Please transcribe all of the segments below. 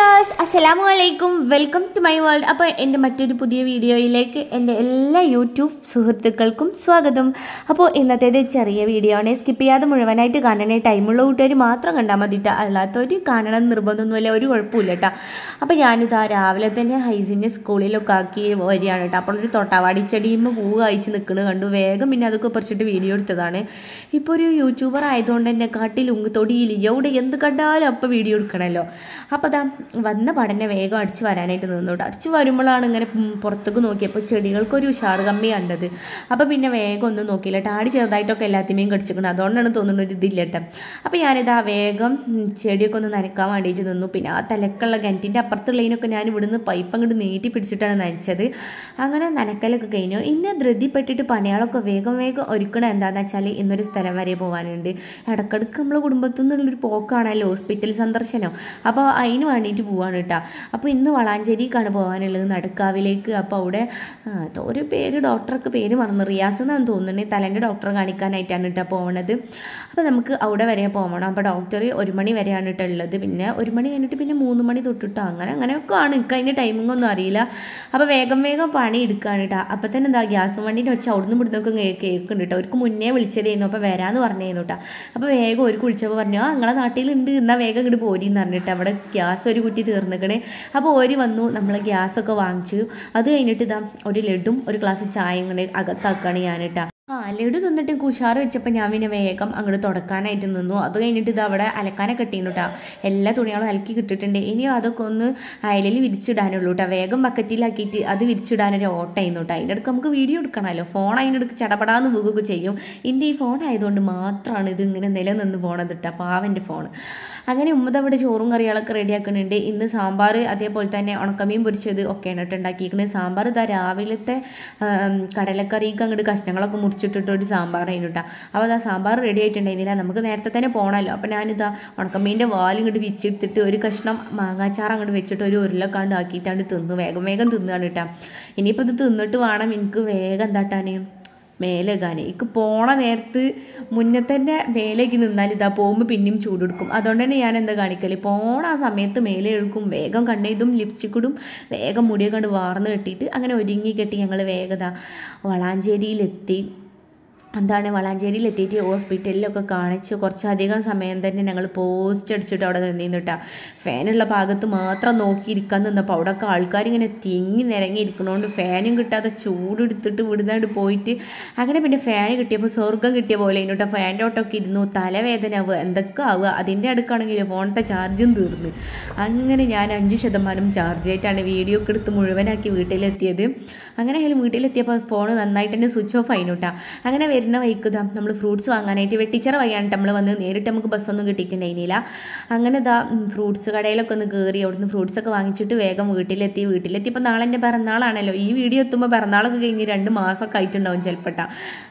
dears അസ്സലാമു അലൈക്കും welcome to my world അപ്പോൾ എൻ്റെ മറ്റൊരു പുതിയ വീഡിയോയിലേക്ക് എൻ്റെ എല്ലാ യൂട്യൂബ് സുഹൃത്തുക്കൾക്കും സ്വാഗതം അപ്പോൾ ഇന്നത്തേത് ചെറിയ വീഡിയോ ആണ് സ്കിപ്പ് ചെയ്യാതെ മുഴുവനായിട്ട് കാണണേ ടൈമുള്ള കൂട്ടുകാർ മാത്രം കണ്ടാൽ മതിട്ടോ അല്ലാത്തവർ കാണണം നിർബന്ധമൊന്നുമില്ല ഒരു കുഴപ്പമില്ല കേട്ടോ അപ്പോൾ ഞാനിതാ രാവിലെ തന്നെ ഹൈസിൻ്റെ സ്കൂളിലൊക്കെ ആക്കി വരികയാണ് കേട്ടോ അപ്പോൾ ഒരു തൊട്ടാവാടി ചെടിയുമ്പോൾ പൂവ് കഴിച്ച് നിൽക്കുന്നത് കണ്ടു വേഗം പിന്നെ അതൊക്കെ പറിച്ചിട്ട് വീഡിയോ എടുത്തതാണ് ഇപ്പോൾ ഒരു യൂട്യൂബർ ആയതുകൊണ്ട് തന്നെ കാട്ടിൽ ഉങ്ങുതൊടിയിൽ എവിടെ എന്ത് കണ്ടാലും അപ്പോൾ വീഡിയോ എടുക്കണമല്ലോ അപ്പോൾ അതാ വന്ന പടനെ വേഗം അടിച്ചു വരാനായിട്ട് നിന്നോട്ട് അടിച്ചു വരുമ്പോഴാണ് ഇങ്ങനെ ഉം പുറത്തേക്ക് നോക്കിയപ്പോൾ ചെടികൾക്കൊരു ഉഷാറ് കമ്മി കണ്ടത് അപ്പോൾ പിന്നെ വേഗം ഒന്നും നോക്കിയില്ല ടാടി ചെറുതായിട്ടൊക്കെ എല്ലാത്തിമേയും കടിച്ചിരിക്കണം അതുകൊണ്ടാണ് തോന്നുന്നത് ഒരു ഇതില്ല കേട്ടോ അപ്പോൾ ഞാനിതാ വേഗം ഉം ചെടിയൊക്കെ ഒന്ന് നനയ്ക്കാൻ വേണ്ടിയിട്ട് നിന്നു പിന്നെ ആ തലക്കുള്ള കിണറ്റിൻ്റെ അപ്പുറത്തുള്ളതിനൊക്കെ ഞാൻ ഇവിടുന്ന് പൈപ്പ് അങ്ങോട്ട് നീട്ടി പിടിച്ചിട്ടാണ് നനച്ചത് അങ്ങനെ നനക്കലൊക്കെ കഴിഞ്ഞു ഇന്ന് ധൃതിപ്പെട്ടിട്ട് പണികളൊക്കെ വേഗം വേഗം ഒരുക്കണം എന്താണെന്ന് വെച്ചാൽ ഇന്നൊരു സ്ഥലം വരെ പോകാനുണ്ട് ഇടക്കിടക്ക് നമ്മളെ കുടുംബത്തിൽ നിന്നുള്ളൊരു പോക്കാണല്ലോ ഹോസ്പിറ്റൽ സന്ദർശനം അപ്പോൾ അതിന് വേണ്ടിയിട്ട് പോവാണ് കേട്ടോ അപ്പോൾ ഇന്ന് വളാഞ്ചേരിക്കാണ് പോകാനുള്ളത് നടുക്കാവിലേക്ക് അപ്പോൾ അവിടെ ആ, ഒരു പേര് ഡോക്ടർക്ക് പേര് മറന്നു റിയാസ് എന്നാണ് തോന്നുന്നത് തലേൻ്റെ ഡോക്ടറെ കാണിക്കാനായിട്ടാണ് കേട്ടോ പോകണത് അപ്പോൾ നമുക്ക് അവിടെ വരെ പോകണം അപ്പോൾ ഡോക്ടർ ഒരു മണി വരെയാണ് കേട്ടോ ഉള്ളത് പിന്നെ ഒരു മണി കഴിഞ്ഞിട്ട് പിന്നെ മൂന്ന് മണി തൊട്ടിട്ടോ അങ്ങനെ അങ്ങനെയൊക്കെ ആണ് എനിക്ക് അതിൻ്റെ ടൈമിംഗ് ഒന്നും അറിയില്ല അപ്പോൾ വേഗം വേഗം പണി എടുക്കുകയാണ് കേട്ടോ അപ്പോൾ തന്നെ എന്താ ഗ്യാസ് വണ്ടീൻ്റെ വെച്ച് അവിടുന്ന് ഇവിടുന്നൊക്കെ കേൾക്കുന്നുണ്ട് കേട്ടോ അവർക്ക് മുന്നേ വിളിച്ചതായിരുന്നു അപ്പോൾ വരാമെന്ന് പറഞ്ഞായിരുന്നു കേട്ടോ അപ്പോൾ വേഗം ഒരു കുളിച്ചപ്പോൾ പറഞ്ഞു ആ നിങ്ങളെ നാട്ടിലുണ്ട് എന്നാൽ വേഗം ഇങ്ങോട്ട് പോരിന്ന് പറഞ്ഞിട്ട് അവിടെ ഗ്യാസ് ഒരു കുറ്റി തീർന്നിക്കണേ അപ്പോൾ ഓര് വന്നു നമ്മൾ ഗ്യാസൊക്കെ വാങ്ങിച്ചു അത് കഴിഞ്ഞിട്ട് ഇതാ ഒരു ലഡും ഒരു ഗ്ലാസ് ചായയും കൂടെ അകത്താക്കുകയാണ് ഞാൻ കേട്ടോ ആ ലഡു തിന്നിട്ട് കുഷാറ് വെച്ചപ്പോൾ ഞാൻ പിന്നെ വേഗം അങ്ങോട്ട് തുടക്കാനായിട്ട് നിന്നു അത് കഴിഞ്ഞിട്ട് ഇത് അവിടെ അലക്കാനൊക്കെ ഇട്ടിരുന്നു കേട്ടോ എല്ലാ തുണികളും അലക്കി കിട്ടിയിട്ടുണ്ട് ഇനി അതൊക്കെ ഒന്ന് അയലിൽ വിരിച്ചിടാനുള്ളൂ കേട്ടോ വേഗം ബക്കറ്റിലാക്കിയിട്ട് അത് വിരിച്ചിടാനൊരു ഓട്ടമായിരുന്നു കേട്ടോ അതിൻ്റെ അടുക്ക് നമുക്ക് വീഡിയോ എടുക്കണമല്ലോ ഫോൺ അതിൻ്റെ അടുക്ക് ചടപടാന്ന് വീകുകയൊക്കെ ചെയ്യും എൻ്റെ ഈ ഫോൺ ആയതുകൊണ്ട് മാത്രമാണ് ഇത് ഇങ്ങനെ നിലനിന്ന് പോണത് കേട്ടോ പാവൻ്റെ ഫോൺ അങ്ങനെ ഉമ്മത് അവിടെ ചോറും കറികളൊക്കെ റെഡിയാക്കുന്നുണ്ട് ഇന്ന് സാമ്പാർ അതേപോലെ തന്നെ ഉണക്കമീൻ പൊരിച്ചത് ഒക്കെയാണ് കേട്ടോ ഉണ്ടാക്കിയിരിക്കുന്നത് സാമ്പാർ ഇതാ രാവിലത്തെ ആം, കടലക്കറിക്ക് അങ്ങോട്ട് കഷ്ണങ്ങളൊക്കെ മുറിച്ചിട്ടിട്ട് ഒരു സാമ്പാറായിരുന്നു കേട്ടോ അപ്പോൾ അതാ സാമ്പാർ റെഡി ആയിട്ടുണ്ടായിരുന്നില്ല നമുക്ക് നേരത്തെ തന്നെ പോകണമല്ലോ അപ്പോൾ ഞാനിതാ ഉണക്കമീൻ്റെ വാലും ഇങ്ങോട്ട് വിച്ചെടുത്തിട്ട് ഒരു കഷ്ണം മാങ്ങാച്ചാറ് അങ്ങോട്ട് വെച്ചിട്ട് ഒരു ഉരുളക്കാണ്ട് ആക്കിയിട്ടാണ്ട് തിന്നു വേഗം വേഗം തിന്നാണ് കേട്ടോ ഇനിയിപ്പോൾ ഇത് തിന്നിട്ട് വേണം എനിക്ക് വേഗം എന്താട്ടാനേ മേലേകാൻ എനിക്ക് പോണ നേരത്ത് മുന്നേ തന്നെ മേലേക്ക് നിന്നാൽ ഇതാ പോകുമ്പോൾ പിന്നെയും ചൂടെടുക്കും അതുകൊണ്ട് തന്നെ ഞാൻ എന്താ കാണിക്കല് പോണ ആ സമയത്ത് മേലെ എടുക്കും വേഗം കണ്ണെയ്തും ലിപ്സ്റ്റിക്കിടും വേഗം മുടിയൊക്കെ കണ്ട് വാർന്ന് കെട്ടിയിട്ട് അങ്ങനെ ഒരുങ്ങി കെട്ടി ഞങ്ങൾ വേഗത വളാഞ്ചേരിയിലെത്തി എന്താണ് വളാഞ്ചേരിയിൽ എത്തിയിട്ട് ഹോസ്പിറ്റലിലൊക്കെ കാണിച്ച് കുറച്ചധികം സമയം തന്നെ ഞങ്ങൾ പോസ്റ്റ് അടിച്ചിട്ട് അവിടെ നിന്നിരുന്നു കേട്ടോ ഫാനുള്ള ഭാഗത്ത് മാത്രം നോക്കിയിരിക്കാൻ നിന്നപ്പോൾ അവിടെയൊക്കെ ആൾക്കാർ ഇങ്ങനെ തിങ്ങി നിരങ്ങി ഇരിക്കണോണ്ട് ഫാനും കിട്ടാതെ ചൂടെടുത്തിട്ട് വിടുന്നാണ്ട് പോയിട്ട് അങ്ങനെ പിന്നെ ഫാൻ കിട്ടിയപ്പോൾ സ്വർഗം കിട്ടിയ പോലെ ഇന്നു കേട്ടോ ഫാൻ്റെ ഓട്ടമൊക്കെ ഇരുന്നു തലവേദന ആവുക എന്തൊക്കെ ആവുക അതിൻ്റെ അടുക്കാണെങ്കിൽ ഫോണത്തെ ചാർജും തീർന്ന് അങ്ങനെ ഞാൻ അഞ്ച് ശതമാനം ചാർജ് ആയിട്ടാണ് വീഡിയോ ഒക്കെ എടുത്ത് മുഴുവനാക്കി വീട്ടിലെത്തിയത് അങ്ങനെ ആയാലും വീട്ടിലെത്തിയപ്പോൾ ഫോൺ നന്നായിട്ട് തന്നെ സ്വിച്ച് ഓഫ് ആയിരുന്നു കേട്ടോ അങ്ങനെ വരുന്ന വൈക്കുതാ നമ്മൾ ഫ്രൂട്ട്സ് വാങ്ങാനായിട്ട് വെട്ടിച്ചിറ വഴിയാണ് നമ്മൾ വന്ന് നേരിട്ട് നമുക്ക് ബസ്സൊന്നും കിട്ടിയിട്ടുണ്ടായിരുന്നില്ല അങ്ങനെ ഇതാ ഫ്രൂട്ട്സ് കടയിലൊക്കെ ഒന്ന് കയറി അവിടുന്ന് ഫ്രൂട്ട്സ് ഒക്കെ വാങ്ങിച്ചിട്ട് വേഗം വീട്ടിലെത്തി വീട്ടിലെത്തിയപ്പോൾ നാളെ എൻ്റെ പിറന്നാളാണല്ലോ ഈ വീഡിയോ എത്തുമ്പോൾ പിറന്നാളൊക്കെ കഴിഞ്ഞ് രണ്ട് മാസമൊക്കെ ആയിട്ടുണ്ടാവും ചിലപ്പോട്ടാ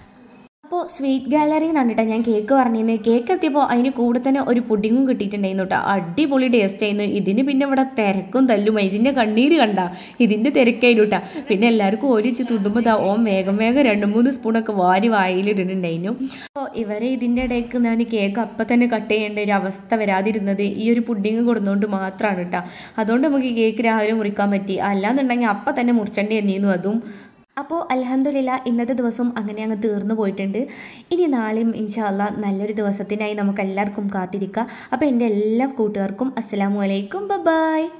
അപ്പോൾ സ്വീറ്റ് ഗാലറി എന്നാണ് കേട്ടോ ഞാൻ കേക്ക് പറഞ്ഞിരുന്നത് കേക്ക് എത്തിയപ്പോൾ അതിന് കൂടെ തന്നെ ഒരു പുഡിങ്ങും കിട്ടിയിട്ടുണ്ടായിരുന്നു കേട്ടോ അടിപൊളി ടേസ്റ്റ് ആയിരുന്നു ഇതിന് പിന്നെ ഇവിടെ തിരക്കും തല്ലും ഇതിൻ്റെ കണ്ണീര് കണ്ട ഇതിൻ്റെ തിരക്കായിരുന്നു കേട്ടോ പിന്നെ എല്ലാവർക്കും ഒരിച്ച് തിന്നുമ്പോൾ ദാ ഓൻ വേഗം വേഗം രണ്ട് മൂന്ന് സ്പൂണൊക്കെ വാരി വായിലിടുന്നുണ്ടായിരുന്നു അപ്പോൾ ഇവരെ ഇതിൻ്റെ ഇടയ്ക്ക് ഞാൻ കേക്ക് അപ്പം തന്നെ കട്ട് ചെയ്യേണ്ട ഒരു അവസ്ഥ വരാതിരുന്നത് ഈ ഒരു പുഡിങ് കൊടുന്നുകൊണ്ട് മാത്രമാണ് കേട്ടോ അതുകൊണ്ട് നമുക്ക് ഈ കേക്ക് രാവിലെ മുറിക്കാൻ പറ്റി അല്ലാന്നുണ്ടെങ്കിൽ അപ്പം തന്നെ മുറിച്ചേണ്ടി എന്നിരുന്നു അതും അപ്പോൾ അലഹമില്ല ഇന്നത്തെ ദിവസം അങ്ങനെ അങ്ങ് തീർന്നു പോയിട്ടുണ്ട് ഇനി നാളെയും ഇൻഷാല്ല നല്ലൊരു ദിവസത്തിനായി നമുക്ക് എല്ലാവർക്കും കാത്തിരിക്കാം അപ്പോൾ എൻ്റെ എല്ലാ കൂട്ടുകാർക്കും അസ്സലാമു അലൈക്കും ബൈ